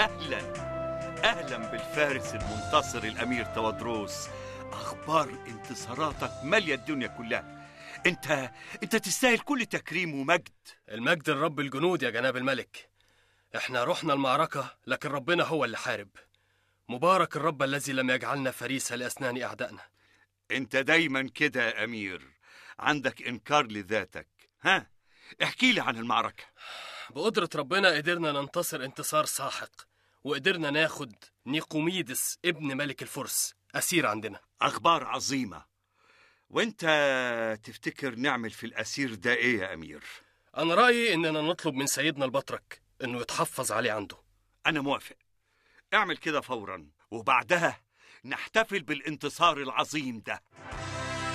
أهلا أهلا بالفارس المنتصر الأمير تودروس أخبار انتصاراتك مالية الدنيا كلها أنت أنت تستاهل كل تكريم ومجد المجد لرب الجنود يا جناب الملك احنا رحنا المعركة لكن ربنا هو اللي حارب مبارك الرب الذي لم يجعلنا فريسة لأسنان أعدائنا أنت دايما كده يا أمير عندك إنكار لذاتك ها احكي لي عن المعركة بقدرة ربنا قدرنا ننتصر انتصار ساحق وقدرنا ناخد نيقوميدس ابن ملك الفرس أسير عندنا أخبار عظيمة وأنت تفتكر نعمل في الأسير ده إيه يا أمير أنا رأيي إننا نطلب من سيدنا البطرك إنه يتحفظ عليه عنده أنا موافق اعمل كده فورا وبعدها نحتفل بالانتصار العظيم ده